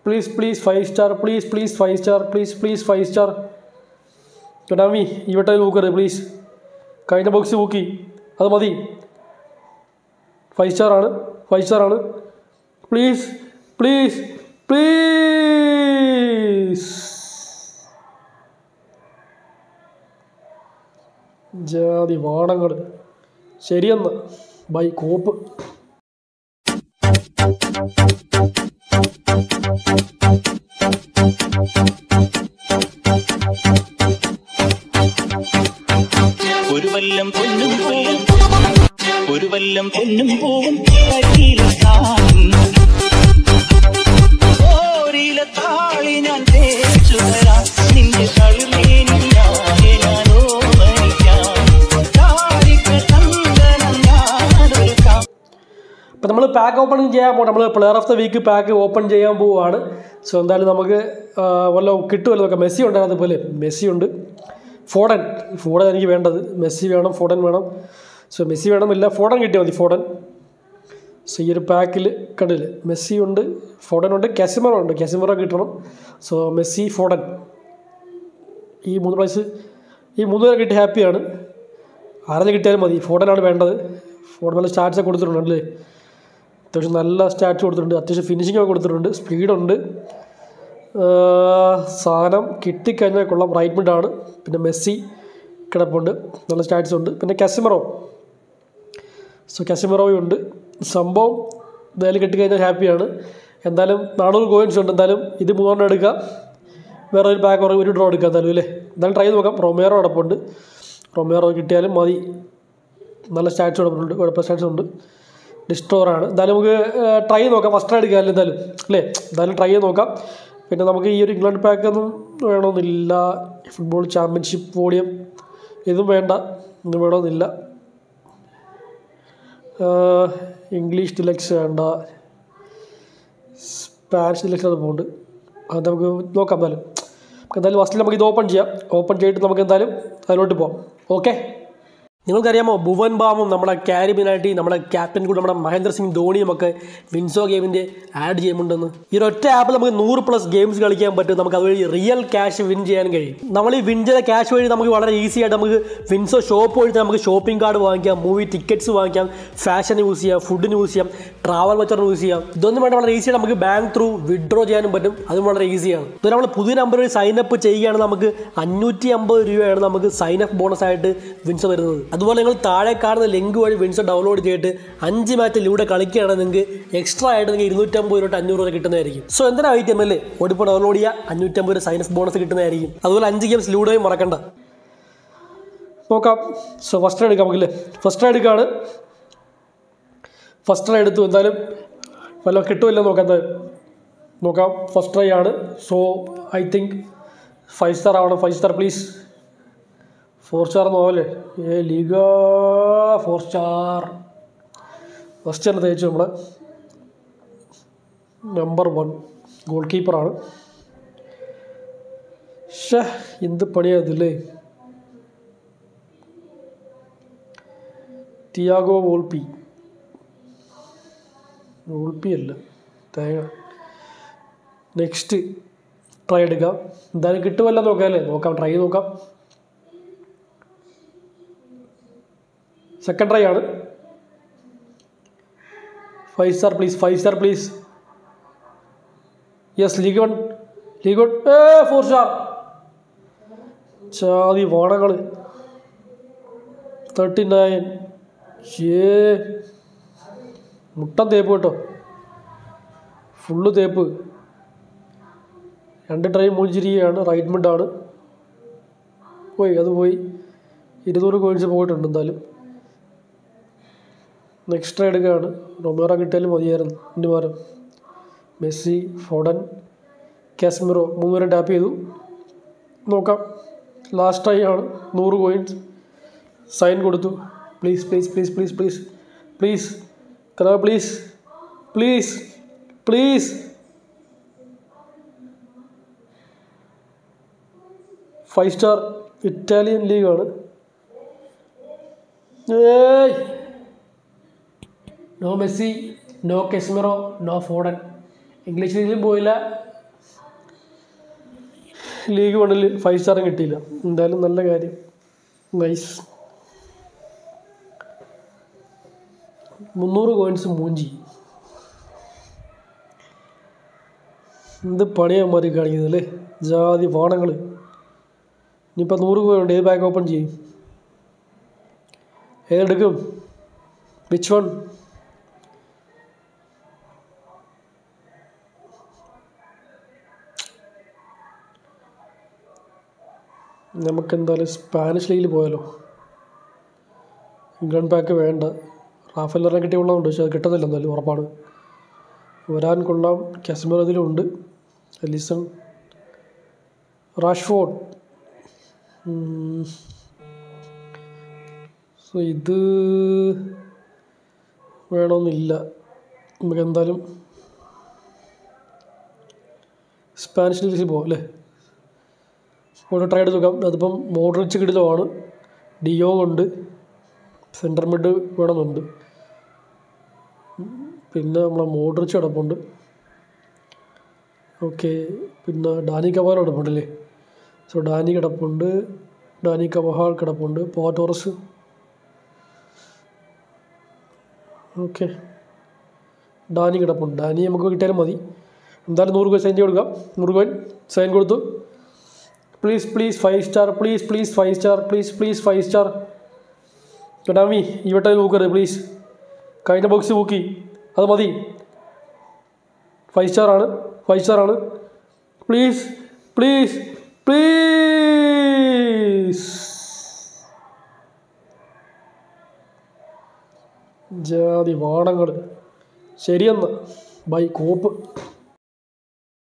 please please five star please please five star please please five star Konami ഈ വട്ടം നോക്കരുത് please കഴിഞ്ഞ box നോക്കി അത് മതി ഫൈവ് സ്റ്റാർ ആണ് ഫൈവ് സ്റ്റാർ ആണ് പ്ലീസ് പ്ലീസ് പ്ലീസ് ജാതി വാണങ്ങൾ ശരിയെന്ന് ബൈ കോപ്പ് ഒരു വല്ലം പൊന്നും പൂവും ഒരു വല്ലം പൊന്നും പൂവും കയ്യിലെത്താൻ ഓരില താളി ഞാൻ തേച്ചു തരാം നിന്റെ കളിമേനിയാകെ ഞാൻ ഓമനിക്കാം താരിക്ക ചന്ദനം ഞാനൊരുക്കാം അപ്പം നമ്മൾ പാക്ക് ഓപ്പൺ ചെയ്യാൻ പോകും നമ്മൾ player of the week pack open ചെയ്യാൻ പോവുകയാണ് സോ എന്തായാലും നമുക്ക് ആ, വല്ലതും കിട്ടുമല്ലോ നോക്കാം മെസ്സി ഉണ്ടായിരുന്നു അതുപോലെ മെസ്സി ഉണ്ട് ഫോഡൻ ഫോഡൻ എനിക്ക് വേണ്ടത് മെസ്സി വേണം ഫോഡൻ വേണം സോ മെസ്സി വേണമില്ല ഫോഡൻ കിട്ടിയാൽ മതി ഫോഡൻ സോ ഈ ഒരു പാക്കിൽ കണ്ടില്ലേ മെസ്സി ഉണ്ട് ഫോഡൻ ഉണ്ട് കാസിമറോ ഉണ്ട് കാസിമറോ കിട്ടണം സോ മെസ്സി ഫോഡൻ ഈ മൂന്ന് പ്രൈസ് ഈ മൂന്ന് പേരെ കിട്ടി ഹാപ്പിയാണ് ആരെങ്കിലും കിട്ടിയാലും മതി ഫോഡനാണ് വേണ്ടത് ഫോഡൻ നല്ല സ്റ്റാറ്റ്സ് കൊടുത്തിട്ടുണ്ട് അല്ലേ അത്യാവശ്യം നല്ല സ്റ്റാറ്റ്സ് കൊടുത്തിട്ടുണ്ട് അത്യാവശ്യം ഫിനിഷിംഗ് ഒക്കെ കൊടുത്തിട്ടുണ്ട് സ്പീഡുണ്ട് സാധനം കിട്ടിക്കഴിഞ്ഞാൽ കൊള്ളാം റൈറ്റ് മിഡാണ് പിന്നെ മെസ്സി കിടപ്പുണ്ട് നല്ല സ്റ്റാറ്റ്സ് ഉണ്ട് പിന്നെ കാസിമറോ സോ കാസിമറോയും ഉണ്ട് സംഭവം എന്തായാലും കിട്ടിക്കഴിഞ്ഞാൽ ഹാപ്പിയാണ് എന്തായാലും നാനൂറ് കോയിൻസ് ഉണ്ട് എന്തായാലും ഇത് മൂന്നെണ്ണം എടുക്കാം വേറെ ഒരു പാക്ക് ഒരു ഡ്രോ എടുക്കാം എന്തായാലും അല്ലേ എന്തായാലും ട്രൈ ചെയ്ത് നോക്കാം റൊമേറോ കിടപ്പുണ്ട് റൊമേറോ കിട്ടിയാലും മതി നല്ല സ്റ്റാറ്റ്സ് കിടപ്പുണ്ട് കുഴപ്പമില്ല സ്റ്റാറ്റ്സ് ഉണ്ട് ഡിസ്ട്രോറാണ് എന്തായാലും നമുക്ക് ട്രൈ ചെയ്ത് നോക്കാം ഫസ്റ്റ് എടുക്കാം അല്ലേ എന്തായാലും അല്ലേ എന്തായാലും ട്രൈ ചെയ്ത് നോക്കാം പിന്നെ നമുക്ക് ഈ ഒരു ഇംഗ്ലണ്ട് പാക്കൊന്നും വേണമെന്നില്ല ഫുട്ബോൾ ചാമ്പ്യൻഷിപ്പ് വോളിയം ഇതും വേണ്ട ഇതും വേണമെന്നില്ല ആഹ് ഇംഗ്ലീഷ് ഡിലക്സ് വേണ്ട സ്പാനിഷ് ഡിലക്സ് അത് പോകുന്നുണ്ട് അത് നമുക്ക് നോക്കാം എന്തായാലും നമുക്ക് എന്തായാലും ഫസ്റ്റിൽ നമുക്ക് ഇത് ഓപ്പൺ ചെയ്യാം ഓപ്പൺ ചെയ്തിട്ട് നമുക്ക് എന്തായാലും അതിലോട്ട് പോകാം ഓക്കെ നിങ്ങൾക്കറിയാമോ ഭുവൻ ബാമും നമ്മുടെ ക്യാരിബിനായിട്ട് നമ്മുടെ ക്യാപ്റ്റൻ കൂടെ നമ്മുടെ മഹേന്ദ്ര സിംഗ് ധോണിയും ഒക്കെ വിൻസോ ഗെയിമിൻ്റെ ആഡ് ചെയ്യുന്നുണ്ടെന്ന് ഈ ഒരു ഒറ്റ ആപ്പിൽ നമുക്ക് നൂറ് പ്ലസ് ഗെയിംസ് കളിക്കാൻ പറ്റും നമുക്ക് അതുവഴി റിയൽ ക്യാഷ് വിൻ ചെയ്യാൻ കഴിയും നമ്മൾ ഈ വിൻ ചെയ്ത ക്യാഷ് വഴി നമുക്ക് വളരെ ഈസി ആയിട്ട് നമുക്ക് വിൻസോ ഷോപ്പ് വഴി നമുക്ക് ഷോപ്പിംഗ് കാർഡ് വാങ്ങിക്കാം മൂവി ടിക്കറ്റ്സ് വാങ്ങിക്കാം ഫാഷൻ യൂസ് ചെയ്യാം ഫുഡിന് യൂസ് ചെയ്യാം ട്രാവൽ വച്ചറിന് യൂസ് ചെയ്യാം ഇതൊന്നും വേണ്ട വളരെ ഈസി ആയിട്ട് നമുക്ക് ബാങ്ക് ത്രൂ വിഡ്രോ ചെയ്യാനും പറ്റും അതും വളരെ ഈസിയാണ് ഇത് നമ്മൾ പുതിയ നമ്പർ വഴി സൈൻ അപ്പ് ചെയ്യുകയാണെങ്കിൽ നമുക്ക് അഞ്ഞൂറ്റി അമ്പത് രൂപയാണ് നമുക്ക് സൈൻ അപ്പ് ബോണസ് ആയിട്ട് വിൻസോ തരുന്നത് അതുപോലെ നിങ്ങൾ താഴെ കാണുന്ന ലിങ്ക് വഴി വിൻസോ ഡൗൺലോഡ് ചെയ്തിട്ട് അഞ്ച് മാച്ചിലൂടെ കളിക്കുകയാണെങ്കിൽ നിങ്ങൾക്ക് എക്സ്ട്രാ ആയിട്ട് നിങ്ങൾക്ക് ഇരുന്നൂറ്റമ്പത് രൂപ തൊട്ട് അഞ്ഞൂറ് രൂപ കിട്ടുന്നതായിരിക്കും സോ എന്തിനാ ഐറ്റം അല്ലേ ഓടിപ്പോൾ ഡൗൺലോഡ് ചെയ്യുക അഞ്ഞൂറ്റമ്പത് രൂപ സൈൻ അപ്പ് ബോണസ് കിട്ടുന്നതായിരിക്കും അതുപോലെ അഞ്ച് ഗെയിംസ് ലൂഡോയും മറക്കണ്ട നോക്കാം സോ ഫസ്റ്റ് ട്രൈ എടുക്കാം നമുക്കില്ലേ ഫസ്റ്റ് ട്രൈ എടുക്കുകയാണ് ഫസ്റ്റ് ട്രൈ എടുത്തു എന്തായാലും വല്ല കിട്ടുമല്ലോ നോക്കാം എന്തായാലും നോക്കാം ഫസ്റ്റ് ട്രൈ ആണ് so I think five star ആവണം five star please four star നോവല്ലേ A league four star first തന്നെ തേച്ചു നമ്മളെ നമ്പർ വൺ ഗോൾ കീപ്പറാണ് ഷേ എന്ത് പണിയായതില്ലേ ടിയാഗോ വോൾപ്പി വോൾപ്പി അല്ല തേങ്ങ നെക്സ്റ്റ് ട്രൈ എടുക്കാം എന്തായാലും കിട്ടുമല്ലോ നോക്കാം അല്ലേ നോക്കാം ട്രൈ ചെയ്ത് നോക്കാം സെക്കൻഡ് ട്രൈ ആണ് five star please five star please yes league one league one ഏ ഫോർ സ്റ്റാർ ചാതി വാണങ്ങൾ തേർട്ടി നയൻ ഏ മുട്ടൻ തേപ്പ് കേട്ടോ ഫുള്ള് തേപ്പ് രണ്ട് ട്രൈ മൂഞ്ചിരിക്കുകയാണ് റൈറ്റ് മിഡാണ് പോയി അത് പോയി ഇരുന്നൂറ് കോയിൻസ് പോയിട്ടുണ്ട് എന്തായാലും നെക്സ്റ്റ് ട്രൈ എടുക്കുകയാണ് റൊമേറോ കിട്ടിയാലും മതിയായിരുന്നു എൻ്റെ പകരം മെസ്സി ഫോഡൻ കാശ്മിറോ മൂന്നുപേരും ടാപ്പ് ചെയ്തു നോക്കാം ലാസ്റ്റ് ട്രൈ ആണ് നൂറ് കോയിൻസ് സൈൻ കൊടുത്തു please please please please please please കഥാ please please please five star Italian ലീഗാണ് ഏയ് no Messi no Casemiro no Foden English ലീഗിലും പോയില്ല ലീഗ് വണ്ണിൽ ഫൈവ് സ്റ്റാറും കിട്ടിയില്ല എന്തായാലും നല്ല കാര്യം നൈസ് മുന്നൂറ് കോയിൻസ് മൂഞ്ചി എന്ത് പണിയന്മാർ കാണിക്കുന്നത് അല്ലേ ജാതി പാണങ്ങൾ ഇനിയിപ്പോൾ നൂറ് കോയിനുണ്ട് ഏത് ബാങ്ക് ഓപ്പൺ ചെയ്യും ഏതെടുക്കും വിച്ച് വൺ നമുക്ക് എന്തായാലും സ്പാനിഷ് ലീഗിൽ പോയാലോ ഇംഗ്ലണ്ട് പാക്ക് വേണ്ട റാഫേൽ പറഞ്ഞാൽ കിട്ടിയുള്ളതുണ്ട് പക്ഷെ അത് കിട്ടുന്നില്ല എന്തായാലും ഉറപ്പാണ് വരാൻ കൊള്ളാം കാശ്മീർ അതിലുണ്ട് എലിസൺ റാഷ്ഫോർഡ് സോ ഇത് വേണമെന്നില്ല നമുക്ക് എന്തായാലും സ്പാനിഷ് ലീഗിൽ പോകാം അല്ലേ ഒരു ട്രൈ ചെയ്ത് നോക്കാം അതിപ്പം മോഡറിച്ച് കിടിലമാണ് ഡിയോങ് ഉണ്ട് സെൻറ്റർ മിഡ് വേണമെന്നുണ്ട് പിന്നെ നമ്മളെ മോഡറിച്ച് കിടപ്പുണ്ട് ഓക്കെ പിന്നെ ഡാനി കവാൽ കിടപ്പുണ്ടല്ലേ സോ ഡാനി കിടപ്പുണ്ട് ഡാനി കവഹാൾ കിടപ്പുണ്ട് പോറ്റോറസ് ഓക്കെ ഡാനി കിടപ്പുണ്ട് ഡാനി നമുക്ക് കിട്ടിയാലും മതി എന്തായാലും നൂറ് കോയിൻ സൈൻ ചെയ്ത് കൊടുക്കാം നൂറ് കോയിൻ സൈൻ കൊടുത്തു please please five star please please five star please please five star കടാമി ഈ വട്ടം നോക്കരുത് പ്ലീസ് കഴിഞ്ഞ ബോക്സ് നോക്കി അത് മതി ഫൈവ് സ്റ്റാർ ആണ് ഫൈവ് സ്റ്റാർ ആണ് പ്ലീസ് പ്ലീസ് പ്ലീസ് ജാതി വാണങ്ങൾ ശരിയെന്നാ ബൈ കോപ്പ്